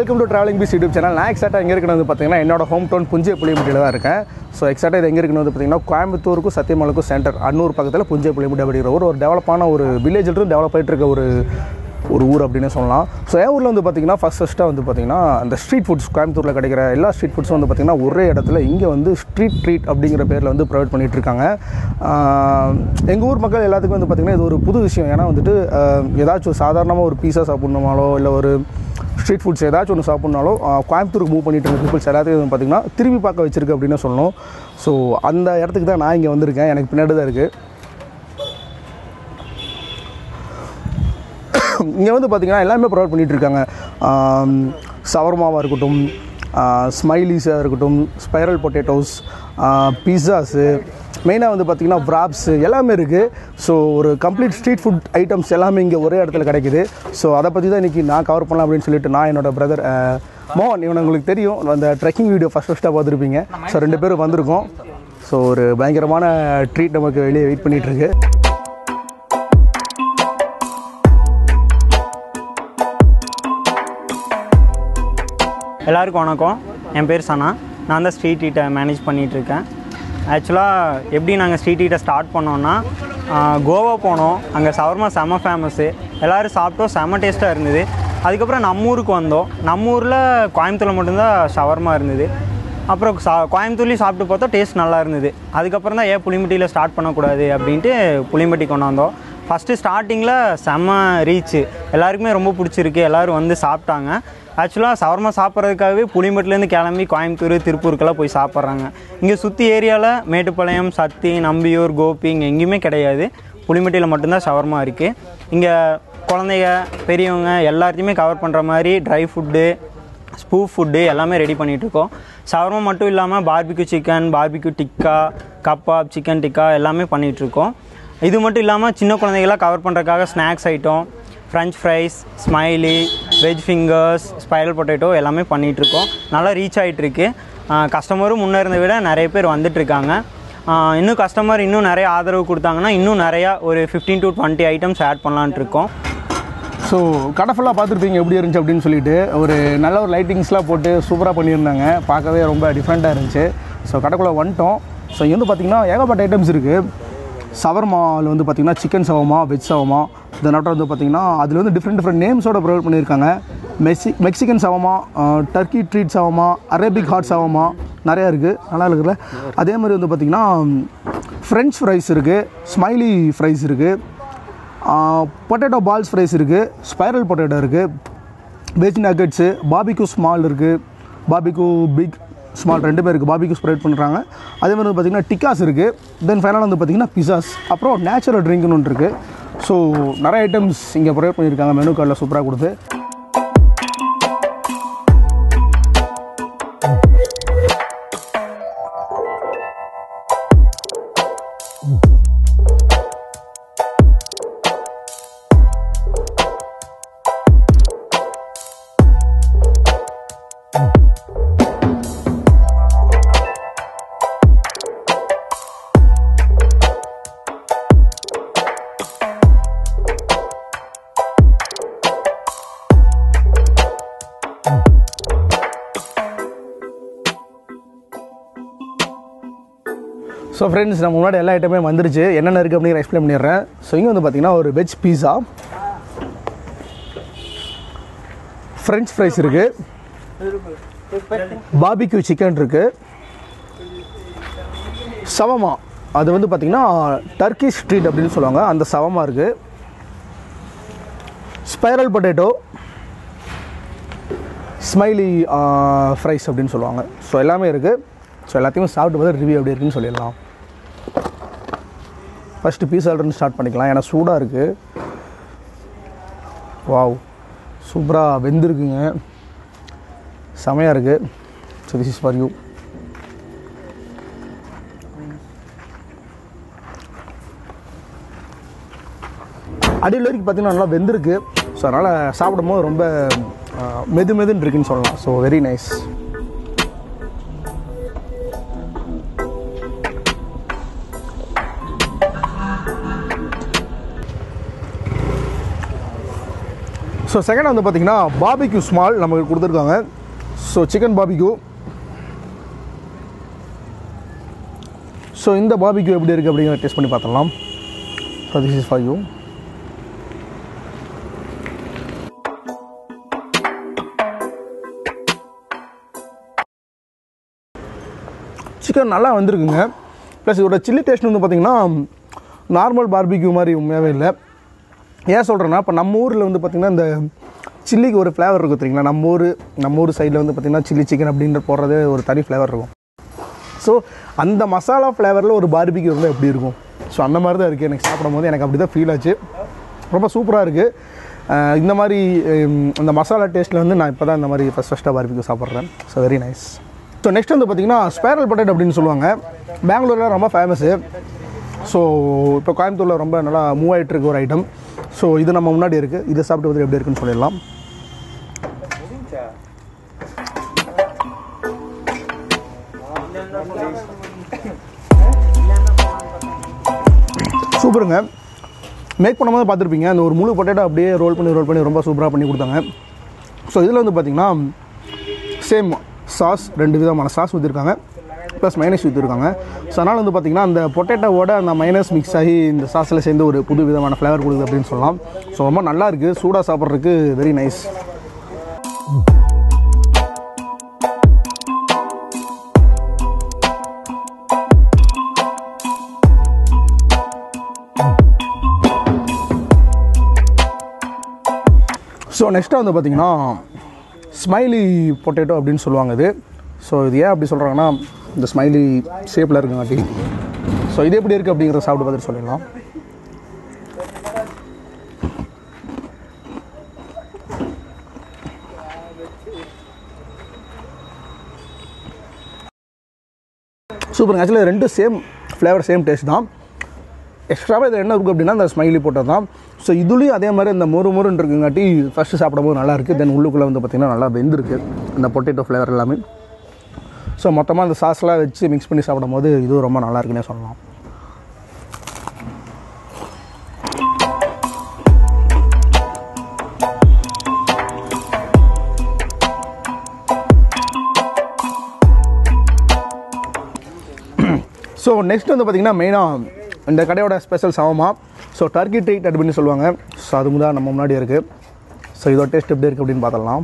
welcome to travelling peace YouTube channel நான் எக்ஸாக்டாக எங்கே இருக்குன்னு வந்து பார்த்தீங்கன்னா என்னோட ஹோம் டவுன் புஞ்சை புளியம்பட்டியில் தான் இருக்கேன் ஸோ எக்ஸாக்டாக இது எங்கே இருக்குன்னு வந்து பார்த்தீங்கன்னா கோயம்புத்தூருக்கும் சத்தியமலுக்கும் சென்டர் அன்னூர் பக்கத்தில் புஞ்சை புளியம்பட்டி அப்படிங்கிற ஒரு ஒரு டெவலப்பான ஒரு வில்லேஜில் டெவலப் ஆகிட்டு இருக்க ஒரு ஒரு ஊர் அப்படின்னு சொல்லலாம் ஸோ என் ஊரில் வந்து பார்த்தீங்கன்னா ஃபஸ்ட் ஃபஸ்ட்டாக வந்து பார்த்தீங்கன்னா அந்த ஸ்ட்ரீட் ஃபுட்ஸ் கோயம்புத்தூரில் கிடைக்கிற எல்லா ஸ்ட்ரீட் ஃபுட்ஸும் வந்து பார்த்தீங்கன்னா ஒரே இடத்துல இங்கே வந்து ஸ்ட்ரீட் ட்ரீட் அப்படிங்கிற பேரில் வந்து ப்ரொவைட் பண்ணிகிட்டு இருக்காங்க எங்கள் ஊர் மக்கள் எல்லாத்துக்கும் வந்து பார்த்திங்கன்னா இது ஒரு புது விஷயம் ஏன்னா வந்துட்டு ஆஹ், ஏதாச்சும் ஒரு சாதாரணமாக ஒரு பீஸா சாப்பிட்ணுமாலோ இல்லை ஒரு ஸ்ட்ரீட் ஃபுட்ஸ் ஏதாச்சும் ஒன்று சாப்பிட்னாலும் ஆஹ், கோயம்புத்தூருக்கு மூவ் பண்ணிட்டு இருக்க பீப்புள்ஸ் எல்லாத்தையும் வந்து பார்த்திங்கன்னா திரும்பி பார்க்க வச்சிருக்கு அப்படின்னு சொல்லணும் ஸோ அந்த இடத்துக்கு தான் நான் இங்கே வந்திருக்கேன் எனக்கு பின்னாடி தான் இருக்குது இங்கே வந்து பார்த்திங்கன்னா எல்லாமே ப்ரொவைட் பண்ணிகிட்டு இருக்காங்க சவர்மாவாக இருக்கட்டும் ஸ்மைலிஸாக இருக்கட்டும் ஸ்பைரல் பொட்டேட்டோஸ் பிஸ்ஸாஸு மெயினாக வந்து பார்த்திங்கன்னா wraps எல்லாமே இருக்குது ஸோ ஒரு கம்ப்ளீட் ஸ்ட்ரீட் ஃபுட் ஐட்டம்ஸ் எல்லாமே இங்கே ஒரே இடத்துல கிடைக்குது ஸோ அதை பற்றி தான் இன்றைக்கி நான் கவர் பண்ணலாம் அப்படின்னு சொல்லிட்டு நான் என்னோட பிரதர் மோகன் இவனை உங்களுக்கு தெரியும் அந்த ட்ரெக்கிங் வீடியோ ஃபஸ்ட் ஃபஸ்ட்டாக பார்த்துருப்பீங்க ஸோ ரெண்டு பேரும் வந்திருக்கோம் ஸோ ஒரு பயங்கரமான ட்ரீட் நமக்கு வெளியே வெயிட் பண்ணிகிட்டு இருக்கு எல்லாருக்கும் வணக்கம் என் பேர் சனா நான் தான் ஸ்ட்ரீட் ஈட்டை மேனேஜ் பண்ணிகிட்ருக்கேன் ஆக்சுவலாக எப்படி நாங்கள் ஸ்ட்ரீட் ஈட்டை ஸ்டார்ட் பண்ணோன்னா ஆஹ், கோவா போனோம் அங்கே சவர்மா செம ஃபேமஸ்ஸு எல்லோரும் சாப்பிட்டோம் செம டேஸ்ட்டாக இருந்தது அதுக்கப்புறம் நம்ம ஊருக்கு வந்தோம் நம்ம ஊரில் கோயம்புத்தூரில் மட்டும்தான் ஷவர்மா இருந்தது அப்புறம் சா கோயம்புத்தூர்லேயும் சாப்பிட்டு பார்த்தா டேஸ்ட் நல்லா இருந்தது அதுக்கப்புறம் தான் ஏன் புளிம்பட்டியில் ஸ்டார்ட் பண்ணக்கூடாது அப்படின்ட்டு புளிம்பட்டி கொண்டு வந்தோம் ஃபஸ்ட்டு ஸ்டார்டிங்கில் செம்ம ரீச்சு எல்லாருக்குமே ரொம்ப பிடிச்சிருக்கு எல்லோரும் வந்து சாப்பிட்டாங்க ஆக்சுவலாக சவர்மா சாப்பிட்றதுக்காகவே புளிமட்டிலேருந்து கிளம்பி கோயம்புத்தூர் திருப்பூருக்கெல்லாம் போய் சாப்பிட்றாங்க இங்கே சுற்றி ஏரியாவில் மேட்டுப்பாளையம் சத்தி நம்பியூர் கோபி இங்கே எங்கேயுமே கிடையாது புளிமட்டியில் மட்டும்தான் ஷவர்மா இருக்குது இங்கே குழந்தைங்க பெரியவங்க எல்லாத்தையுமே கவர் பண்ணுற மாதிரி ட்ரை ஃபுட்டு ஸ்பூ ஃபுட்டு எல்லாமே ரெடி பண்ணிகிட்ருக்கோம் ஷவர்மா மட்டும் இல்லாமல் barbecue chicken barbecue tikka kebab chicken tikka எல்லாமே பண்ணிகிட்ருக்கோம் இது மட்டும் இல்லாமல் சின்ன குழந்தைகளாம் கவர் பண்ணுறதுக்காக snacks item French fries smiley veg fingers spiral potato எல்லாமே பண்ணிகிட்ருக்கோம் நல்லா ரீச் ஆகிட்டுருக்கு கஸ்டமரும் முன்னே இருந்ததை விட நிறைய பேர் வந்துட்டுருக்காங்க இன்னும் கஸ்டமர் இன்னும் நிறைய ஆதரவு கொடுத்தாங்கன்னா இன்னும் நிறையா ஒரு 15 டு டுவெண்ட்டி ஐட்டம்ஸ் ஆட் பண்ணலான்ட்டு இருக்கோம் ஸோ கடை ஃபுல்லாக பார்த்துருப்பீங்க எப்படி இருந்துச்சு அப்படின்னு சொல்லிட்டு ஒரு நல்ல ஒரு லைட்டிங்ஸ்லாம் போட்டு சூப்பராக பண்ணியிருந்தாங்க பார்க்கவே ரொம்ப டிஃப்ரெண்ட்டாக இருந்துச்சு ஸோ கடைக்குள்ளே வந்துட்டோம் ஸோ இங்கே வந்து பார்த்திங்கன்னா ஏகப்பட்ட ஐட்டம்ஸ் இருக்குது சவர்மாவில் வந்து பார்த்திங்கன்னா சிக்கன் சவமா வெஜ் சவமா இந்த நாட்டில் வந்து பார்த்திங்கன்னா அதில் வந்து டிஃப்ரெண்ட் டிஃப்ரெண்ட் நேம்ஸோட ப்ரொவைட் பண்ணியிருக்காங்க மெக்சி Mexican shawarma Turkey treat shawarma Arabic hot shawarma நிறையா இருக்குது நல்லா இருக்குல்ல அதே மாதிரி வந்து பார்த்திங்கன்னா ஃப்ரெஞ்ச் ஃப்ரைஸ் இருக்குது ஸ்மைலி ஃப்ரைஸ் இருக்குது பொட்டேட்டோ பால்ஸ் ஃப்ரைஸ் இருக்குது ஸ்பைரல் பொட்டேட்டோ இருக்குது வெஜ் நக்கெட்ஸு பாபிக்யூ ஸ்மால் இருக்குது பாபிக்யூ பிக் ஸ்மால் ரெண்டுமே இருக்குது பாபிக்யூ ஸ்ப்ரெட் பண்ணுறாங்க அதே மாதிரி வந்து பார்த்திங்கன்னா டிக்காஸ் இருக்குது தென் ஃபைனலாக வந்து பார்த்திங்கன்னா பிஸாஸ் அப்புறம் நேச்சுரல் ட்ரிங்க்னு ஒன்று இருக்குது ஸோ நிறைய ஐட்டம்ஸ் இங்கே ப்ரொவைட் பண்ணியிருக்காங்க மெனு கார்டில் சூப்பராக கொடுத்து ஸோ ஃப்ரெண்ட்ஸ் நம்ம முன்னாடி எல்லா ஐட்டமே வந்துருச்சு என்னென்ன இருக்குது அப்படிங்கிற எக்ஸ்பிளைன் பண்ணிடுறேன் ஸோ இங்கே வந்து பார்த்தீங்கன்னா ஒரு வெஜ் பீஸா ஃப்ரெஞ்ச் ஃப்ரைஸ் இருக்குது பாபிக்யூ சிக்கன் இருக்குது சவமா அது வந்து பார்த்திங்கன்னா டர்க்கி ஸ்ட்ரீட் அப்படின்னு சொல்லுவாங்க அந்த சவமா இருக்குது ஸ்பைரல் பொட்டேட்டோ ஸ்மைலி ஃப்ரைஸ் அப்படின்னு சொல்லுவாங்க ஸோ எல்லாமே இருக்குது ஸோ எல்லாத்தையும் சாப்பிட்டு பார்த்து ரிவ்யூ எப்படி இருக்குன்னு சொல்லிடலாம் ஃபஸ்ட்டு பீஸாலிருந்து ஸ்டார்ட் பண்ணிக்கலாம் ஏன்னா சூடாக இருக்குது வாவ் சூப்பராக வெந்திருக்குங்க செமையாக இருக்குது so this is for you அடியில் வரைக்கும் பார்த்தீங்கன்னா நல்லா வெந்திருக்கு ஸோ அதனால் சாப்பிடும்போது ரொம்ப ஆஹ், மெது மெதுன்னு இருக்குன்னு சொல்லலாம் so very nice so so second வந்து பார்த்தீங்கன்னா பாபிக்யூ ஸ்மால் நமக்கு கொடுத்துருக்காங்க ஸோ சிக்கன் பாபிக்யூ ஸோ இந்த பாபிக்யூ எப்படி இருக்குது அப்படிங்கிற டேஸ்ட் பண்ணி பார்த்துடலாம் so this is for you chicken நல்லா வந்திருக்குங்க ப்ளஸ் இதோட சில்லி டேஸ்ட் வந்து பார்த்திங்கன்னா நார்மல் பார்பிக்யூ மாதிரி உண்மையாகவே இல்லை ஏன் சொல்கிறேன்னா இப்போ நம்ம ஊரில் வந்து பார்த்திங்கன்னா இந்த சில்லிக்கு ஒரு ஃப்ளேவர் இருக்கும் தெரியுங்களா நம்ம ஊர் நம்ம ஊர் சைடில் வந்து பார்த்திங்கன்னா சில்லி சிக்கன் அப்படின்ற போடுறது ஒரு தனி ஃப்ளேவர் இருக்கும் ஸோ அந்த மசாலா ஃப்ளேவரில் ஒரு பார்பிக்யூ இருந்தால் எப்படி இருக்கும் ஸோ அந்த மாதிரி தான் இருக்குது எனக்கு சாப்பிடும் போது எனக்கு அப்படி தான் ஃபீல் ஆச்சு ரொம்ப சூப்பராக இருக்குது இந்த மாதிரி ஹம், இந்த மசாலா டேஸ்ட்டில் வந்து நான் இப்போ தான் இந்த மாதிரி ஃபஸ்ட் ஃபஸ்ட்டாக பார்பிக்யூ சாப்பிட்றேன் so very nice so next வந்து பார்த்திங்கன்னா ஸ்பேரல் பொட்டேட் அப்படின்னு சொல்லுவாங்க பெங்களூரில் ரொம்ப ஃபேமஸ்ஸு ஸோ இப்போ கோயம்புத்தூரில் ரொம்ப நல்லா மூவ் ஆகிட்டு இருக்க ஒரு ஐட்டம் ஸோ இது நம்ம முன்னாடி இருக்குது இதை சாப்பிட்டு வந்து எப்படி இருக்குன்னு சொல்லிடலாம் சூப்பருங்க மேக் பண்ணும்போது பார்த்துருப்பீங்க அந்த ஒரு முழு பொட்டேட்டோ அப்படியே ரோல் பண்ணி ரோல் பண்ணி ரொம்ப சூப்பராக பண்ணி கொடுத்தாங்க ஸோ இதில் வந்து பார்த்திங்கன்னா சேம் சாஸ் ரெண்டு விதமான சாஸ் ஊற்றிருக்காங்க ப்ளஸ் மைனஸ் ஊற்றிருக்காங்க ஸோ அதனால் வந்து பார்த்திங்கன்னா அந்த பொட்டேட்டோவோட அந்த மைனஸ் மிக்ஸ் ஆகி இந்த சாஸில் சேர்ந்து ஒரு புது விதமான ஃப்ளேவர் கொடுக்குது அப்படின்னு சொல்லலாம் ஸோ ரொம்ப நல்லா இருக்குது சூடாக சாப்பிட்றதுக்கு வெரி நைஸ் ஸோ நெக்ஸ்ட்டாக வந்து பார்த்திங்கன்னா ஸ்மைலி பொட்டேட்டோ அப்படின்னு சொல்லுவாங்க இது ஸோ இது ஏன் அப்படி சொல்கிறாங்கன்னா இந்த ஸ்மைலி ஷேப்பில் இருக்குங்காட்டி ஸோ இது எப்படி இருக்குது அப்படிங்கிறத சாப்பிட்டு பார்த்துட்டு சொல்லிடலாம் சூப்பருங்க ஆக்சுவலி ரெண்டு சேம் ஃப்ளேவர் சேம் டேஸ்ட் தான் எக்ஸ்ட்ராவாக இது என்ன இருக்குது அப்படின்னா இந்த ஸ்மைலி போட்டது தான் ஸோ இதுலேயும் அதே மாதிரி இந்த மொறு மொறுன்னு இருக்குங்காட்டி ஃபஸ்ட்டு சாப்பிடும்போது நல்லா இருக்குது தென் உள்ளுக்குள்ளே வந்து பார்த்திங்கன்னா நல்லா வெந்திருக்கு இந்த பொட்டேட்டோ ஃப்ளேவர் எல்லாமே ஸோ மொத்தமாக அந்த சாஸ்லாம் வச்சு மிக்ஸ் பண்ணி சாப்பிடும்போது இதுவும் ரொம்ப நல்லா இருக்குன்னே சொல்லலாம் ஸோ நெக்ஸ்ட் வந்து பார்த்திங்கன்னா மெயினாக இந்த கடையோட ஸ்பெஷல் சவமா ஸோ டர்க்கி ட்ரீட் அப்படின்னு சொல்லுவாங்க ஸோ அது தான் நம்ம முன்னாடி இருக்குது ஸோ இதோட டேஸ்ட் எப்படி இருக்குது அப்படின்னு பார்த்துடலாம்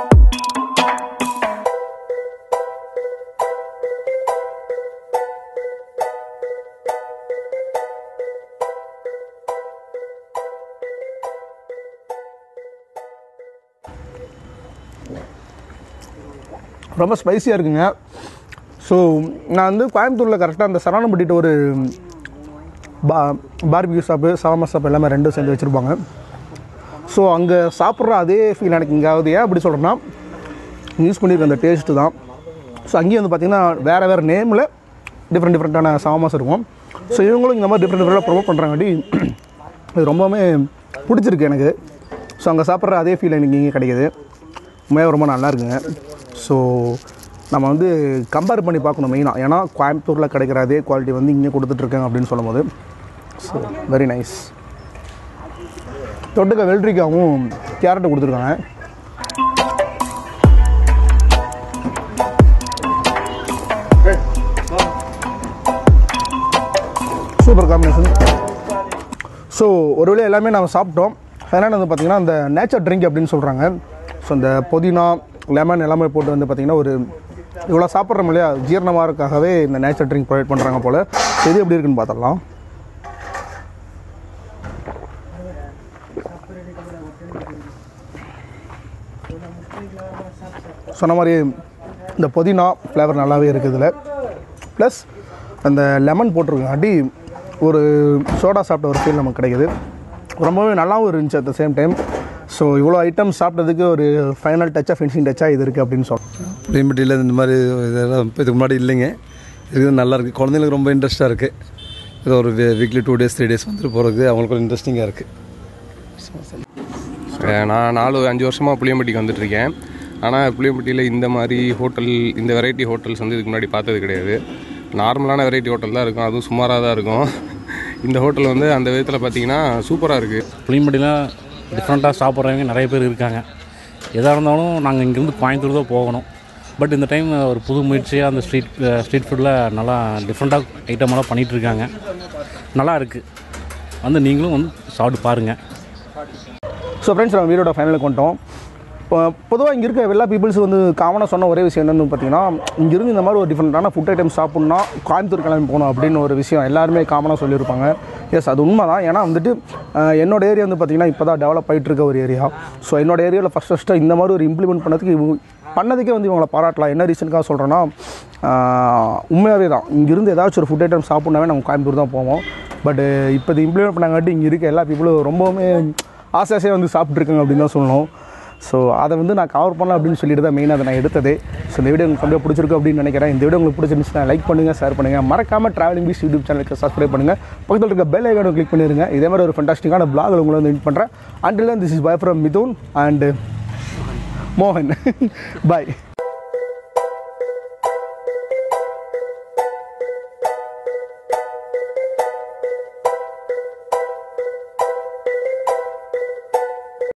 ரொம்ப ஸ்பைசியாக இருக்குங்க ஸோ நான் வந்து கோயம்புத்தூரில் கரெக்டாக அந்த சரவணம்பட்டிட்டு ஒரு பா பார்பிக்யூ ஷாப்பு சவமா ஷாப் எல்லாமே ரெண்டும் சேர்ந்து வச்சுருப்பாங்க ஸோ அங்கே சாப்பிட்ற அதே ஃபீல் எனக்கு இங்காவது ஏன் அப்படி சொல்கிறேன்னா யூஸ் பண்ணியிருக்க அந்த டேஸ்ட்டு தான் ஸோ அங்கேயும் வந்து பார்த்திங்கன்னா வேறு வேறு நேமில் டிஃப்ரெண்ட் டிஃப்ரெண்ட்டான சவமாஸ் இருக்கும் ஸோ இவங்களும் இந்த மாதிரி டிஃப்ரெண்ட் டிஃப்ரெண்ட்டாக ப்ரொமோட் பண்ணுறாங்காட்டி இது ரொம்பவுமே பிடிச்சிருக்கு எனக்கு ஸோ அங்கே சாப்பிட்ற அதே ஃபீல் எனக்கு இங்கே கிடைக்குது உண்மையாக ரொம்ப நல்லா இருக்குங்க ஸோ நம்ம வந்து கம்பேர் பண்ணி பார்க்கணும் மெயினாக ஏன்னா கோயம்புத்தூரில் கிடைக்கிற அதே குவாலிட்டி வந்து இங்கே கொடுத்துட்ருக்காங்க அப்படின்னு சொல்லும்போது ஸோ வெரி நைஸ் தொட்டுக்க வெள்ளரிக்காவும் கேரட்டு கொடுத்துருக்காங்க சூப்பர் காம்பினேஷன் ஸோ ஒரு வேளை எல்லாமே நம்ம சாப்பிட்டோம் ஃபைனல் வந்து பார்த்திங்கன்னா அந்த நேச்சர் ட்ரிங்க் அப்படின்னு சொல்கிறாங்க ஸோ இந்த புதினா லெமன் எல்லாமே போட்டு வந்து பார்த்திங்கன்னா ஒரு இவ்வளோ சாப்பிட்றோம் இல்லையா ஜீரணமாகறதுக்காகவே இந்த நேச்சர் ட்ரிங்க் ப்ரொவைட் பண்ணுறாங்க போல் இது எப்படி இருக்குன்னு பார்த்துடலாம் சொன்ன மாதிரி இந்த புதினா ஃப்ளேவர் நல்லாவே இருக்குது இதில் ப்ளஸ் அந்த லெமன் போட்டிருக்காட்டி ஒரு சோடா சாப்பிட்ட ஒரு ஃபீல் நமக்கு கிடைக்குது ரொம்பவே நல்லாவும் இருந்துச்சு at the same time so இவ்வளோ ஐட்டம் சாப்பிட்டதுக்கு ஒரு ஃபைனல் டச்சாக ஃபினிஷிங் டச்சாக இது இருக்குது அப்படின்னு சொல்கிறேன் புளியம்பட்டியில் இந்த மாதிரி இதெல்லாம் இப்போ இதுக்கு முன்னாடி இல்லைங்க இது நல்லா இருக்குது குழந்தைங்களுக்கு ரொம்ப இன்ட்ரெஸ்ட்டாக இருக்குது இது ஒரு weekly two days three days வந்துட்டு போகிறதுக்கு அவங்களுக்கு ஒரு இன்ட்ரெஸ்டிங்காக இருக்குது அஹ் நான் நாலு அஞ்சு வருஷமாக புளியம்பட்டிக்கு வந்துட்டுருக்கேன் ஆனால் புளியம்பட்டியில் இந்த மாதிரி ஹோட்டல் இந்த வெரைட்டி ஹோட்டல்ஸ் வந்து இதுக்கு முன்னாடி பார்த்தது கிடையாது நார்மலான வெரைட்டி ஹோட்டல் தான் இருக்கும் அதுவும் சுமாராக தான் இருக்கும் இந்த ஹோட்டல் வந்து அந்த விதத்தில் பார்த்தீங்கன்னா சூப்பராக இருக்குது புளியம்பட்டிலாம் டிஃப்ரெண்ட்டாக சாப்பிட்றவங்க நிறைய பேர் இருக்காங்க எதாக இருந்தாலும் நாங்கள் இங்கேருந்து கோயம்புத்தூர் தான் போகணும் பட் இந்த டைம் ஒரு புது முயற்சியாக அந்த ஸ்ட்ரீட் ஸ்ட்ரீட் ஃபுட்டில் நல்லா டிஃப்ரெண்ட்டாக ஐட்டமெல்லாம் பண்ணிகிட்டு இருக்காங்க நல்லா இருக்குது வந்து நீங்களும் வந்து சாப்பிட்டு பாருங்கள் ஸோ ஃப்ரெண்ட்ஸ் நம்ம வீடியோட ஃபைனலுக்கு வந்துட்டோம் இப்போ பொதுவாக இங்கே இருக்க எல்லா பீப்புள்ஸ் வந்து காமனாக சொன்ன ஒரே விஷயம் என்னென்னு பார்த்தீங்கன்னா இங்கேருந்து இந்த மாதிரி ஒரு டிஃப்ரெண்ட்டான ஃபுட் ஐட்டம் சாப்பிட்ணுன்னா கோயம்புத்தூர் கிளம்பி போகணும் அப்படின்னு ஒரு விஷயம் எல்லாருமே காமனாக சொல்லியிருப்பாங்க எஸ் அது உண்மை தான் ஏன்னா வந்துட்டு அஹ், என்னோட ஏரியா வந்து பார்த்திங்கன்னா இப்போ தான் டெவலப் ஆகிட்டு இருக்க ஒரு ஏரியா ஸோ என்னோட ஏரியாவில் ஃபஸ்ட் ஃபஸ்ட்டு இந்த மாதிரி ஒரு இம்ப்ளிமெண்ட் பண்ணதுக்கு இவங்க பண்ணதுக்கே வந்து இவங்களை பாராட்டலாம் என்ன ரீசனுக்காக சொல்கிறேன்னா உண்மையாகவே தான் இங்கேருந்து ஏதாச்சும் ஒரு ஃபுட் ஐட்டம் சாப்பிட்னாவே நம்ம கோயம்புத்தூர் தான் போவோம் பட் இப்போ இது இம்ப்ளிமெண்ட் பண்ணாங்காட்டி இங்கே இருக்க எல்லா பீப்புளும் ரொம்பவுமே ஆசை ஆசையாக வந்து சாப்பிட்ருக்காங்க அப்படின்னு தான் சொல்லணும் ஸோ அதை வந்து நான் கவர் பண்ணலாம் அப்படின்னு சொல்லிட்டு தான் மெயினாக அதை நான் எடுத்ததே ஸோ இந்த வீடியோ உங்களுக்கு கண்டிப்பாக பிடிச்சிருக்கு அப்படின்னு நினைக்கிறேன் இந்த வீடியோ உங்களுக்கு பிடிச்சிருந்துச்சுன்னா லைக் பண்ணுங்கள் ஷேர் பண்ணுங்கள் மறக்காமல் ட்ராவலிங் பீஸ் யூடியூப் சேனலுக்கு சப்ஸ்கிரைப் பண்ணுங்கள் பக்கத்தில் இருக்க பெல் ஐக்கானை கிளிக் பண்ணிடுங்க இதே மாதிரி ஒரு ஃபண்டாஸ்டிக்கான பிளாக் உங்களை வந்து மீட் பண்ணுறேன் until this is bye from Mithun and மோகன் பாய்